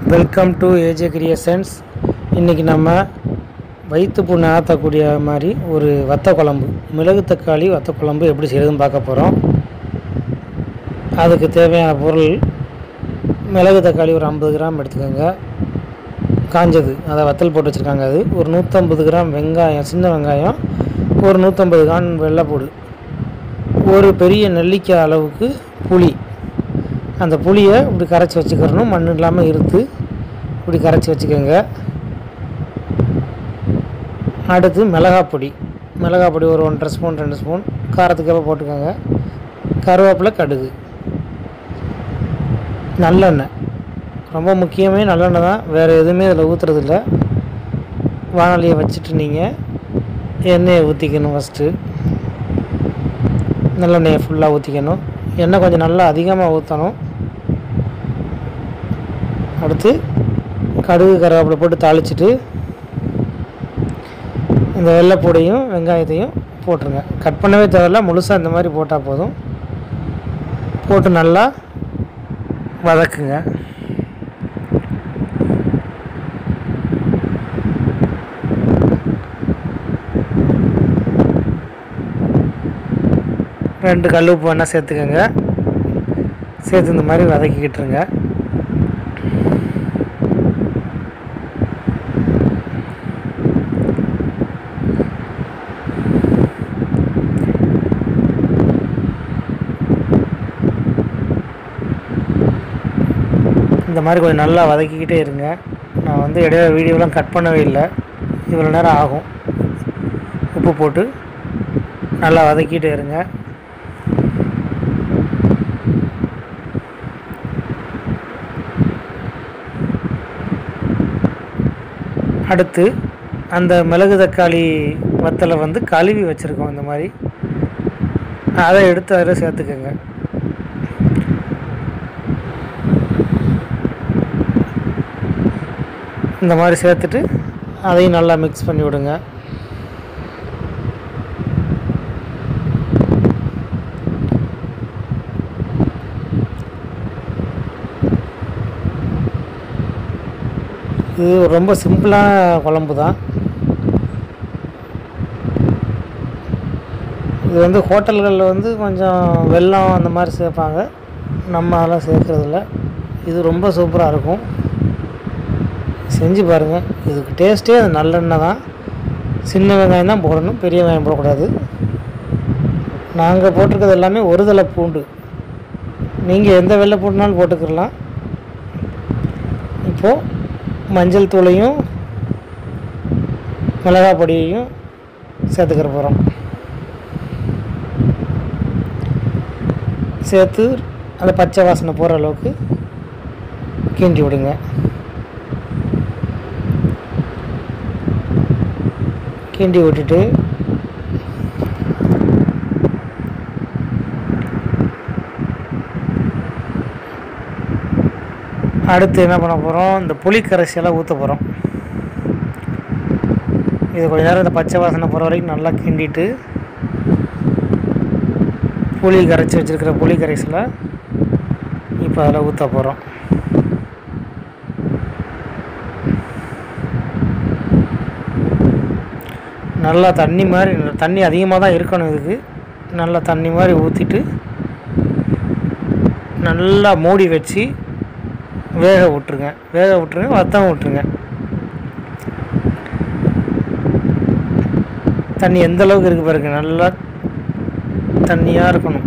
welcome to AJ creations இன்றைக்கி நம்ம வயிற்று புண்ணை ஆற்றக்கூடிய மாதிரி ஒரு வத்த குழம்பு மிளகு தக்காளி வத்த குழம்பு எப்படி செய்கிறதுன்னு பார்க்க போகிறோம் அதுக்கு தேவையான பொருள் மிளகு தக்காளி ஒரு ஐம்பது கிராம் எடுத்துக்கோங்க காஞ்சது அதை வத்தல் போட்டு வச்சுருக்காங்க அது ஒரு நூற்றம்பது கிராம் வெங்காயம் சின்ன வெங்காயம் ஒரு நூற்றம்பது கிராம் வெள்ளைப்பூடு ஒரு பெரிய நெல்லிக்காய் அளவுக்கு புளி அந்த புளியை இப்படி கரைச்சி வச்சுக்கிறணும் மண் இல்லாமல் இருத்து இப்படி கரைச்சி வச்சுக்கோங்க அடுத்து மிளகாப் பொடி மிளகாப் பொடி ஒரு ஒன்றரை ஸ்பூன் ரெண்டு ஸ்பூன் காரத்துக்கு போட்டுக்கோங்க கருவேப்பிலை கடுகு நல்லெண்ணெய் ரொம்ப முக்கியமே நல்லெண்ணெய் தான் வேறு எதுவுமே இதில் ஊற்றுறதில்ல வானொலியை வச்சுட்டு நீங்கள் எண்ணெயை ஊற்றிக்கணும் ஃபஸ்ட்டு நல்லெண்ணெயை ஃபுல்லாக ஊற்றிக்கணும் எண்ணெய் கொஞ்சம் நல்லா அதிகமாக ஊற்றணும் அடுத்து கடுகு கருவேப்பிலை போட்டு தாளிச்சிட்டு இந்த வெள்ளைப்பூடையும் வெங்காயத்தையும் போட்டுருங்க கட் பண்ணவே தேவையில்ல முழுசாக இந்த மாதிரி போட்டால் போதும் போட்டு நல்லா வதக்குங்க ரெண்டு கல் உப்பு வேணால் சேர்த்துக்கோங்க சேர்த்து இந்த மாதிரி வதக்கிக்கிட்டுருங்க இந்த மாதிரி கொஞ்சம் நல்லா வதக்கிக்கிட்டே இருங்க நான் வந்து இடையில வீடியோலாம் கட் பண்ணவே இல்லை இவ்வளோ நேரம் ஆகும் உப்பு போட்டு நல்லா வதக்கிட்டே இருங்க அடுத்து அந்த மிளகு தக்காளி வத்தலை வந்து கழுவி வச்சுருக்கோம் இந்த மாதிரி அதை எடுத்து அதில் சேர்த்துக்கோங்க இந்த மாதிரி சேர்த்துட்டு அதையும் நல்லா மிக்ஸ் பண்ணி விடுங்க இது ரொம்ப சிம்பிளான குழம்பு தான் இது வந்து ஹோட்டல்களில் வந்து கொஞ்சம் வெல்லம் அந்த மாதிரி சேர்ப்பாங்க நம்ம அதெல்லாம் சேர்க்குறதில்ல இது ரொம்ப சூப்பராக இருக்கும் செஞ்சு பாருங்கள் இதுக்கு டேஸ்ட்டே அது நல்லெண்ணெய் தான் சின்ன வெங்காயம் தான் போடணும் பெரிய வெங்காயம் போடக்கூடாது நாங்கள் போட்டிருக்கிறது எல்லாமே ஒரு தலை பூண்டு நீங்கள் எந்த வெள்ளை பூண்டுனாலும் போட்டுக்கிடலாம் இப்போது மஞ்சள் தூளையும் மிளகாய் பொடியையும் சேர்த்துக்கிற போகிறோம் சேர்த்து அந்த பச்சை வாசனை போகிற அளவுக்கு கிண்டி விடுங்க கிண்டி விட்டுட்டு அடுத்து என்ன பண்ண போகிறோம் இந்த புளி கரைசலை ஊற்ற போகிறோம் இது கொஞ்ச நேரம் இந்த பச்சை வாசனை போகிற வரைக்கும் நல்லா கிண்டிட்டு புளி கரைச்சி வச்சுருக்கிற புளி கரைசலை இப்போ அதில் ஊற்ற போகிறோம் நல்லா தண்ணி மாதிரி தண்ணி அதிகமாக தான் இருக்கணும் இதுக்கு நல்லா தண்ணி மாதிரி ஊற்றிட்டு நல்லா மூடி வச்சு வேக விட்ருங்க வேக விட்ருங்க வத்தம் விட்ருங்க தண்ணி எந்த அளவுக்கு இருக்குது பாருங்க நல்லா தண்ணியாக இருக்கணும்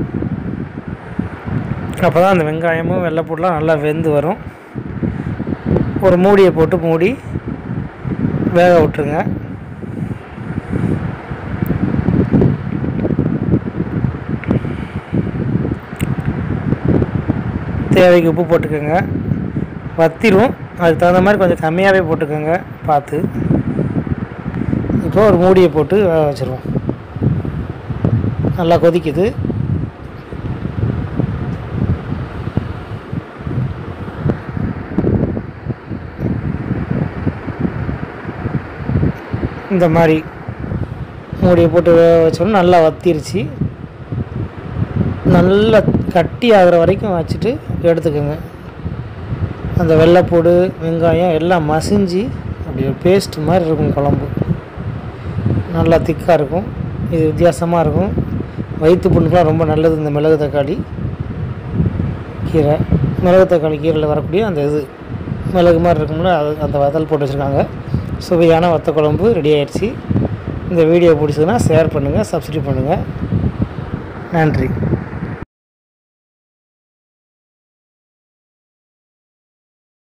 அப்போ தான் அந்த வெங்காயமும் வெள்ளைப்பூடெலாம் நல்லா வெந்து வரும் ஒரு மூடியை போட்டு மூடி வேக விட்ருங்க தேவைக்கு உப்பு போட்டுக்கோங்க வத்திரும் அதுக்கு தகுந்த மாதிரி கொஞ்சம் கம்மியாகவே போட்டுக்கோங்க பார்த்து இப்போ ஒரு மூடியை போட்டு வேக வச்சுருவோம் நல்லா கொதிக்குது இந்த மாதிரி மூடியை போட்டு வேக வச்சோன்னா நல்லா வத்திருச்சு நல்லா கட்டி ஆகிற வரைக்கும் வச்சுட்டு எடுத்துக்கோங்க அந்த வெள்ளைப்பூடு வெங்காயம் எல்லாம் மசிஞ்சு அப்படி ஒரு பேஸ்ட் மாதிரி இருக்கும் குழம்பு நல்லா திக்காக இருக்கும் இது வித்தியாசமாக இருக்கும் வயிற்று புண்ணுக்கெலாம் ரொம்ப நல்லது இந்த மிளகு தக்காளி கீரை மிளகு தக்காளி கீரையில் வரக்கூடிய அந்த இது மிளகு மாதிரி இருக்கும்ல அது அந்த வத்தல் போட்டு வச்சுருக்காங்க சுவையான வத்த குழம்பு ரெடி ஆயிடுச்சு இந்த வீடியோ பிடிச்சதுன்னா ஷேர் பண்ணுங்கள் சப்ஸ்கிரைப் பண்ணுங்கள் நன்றி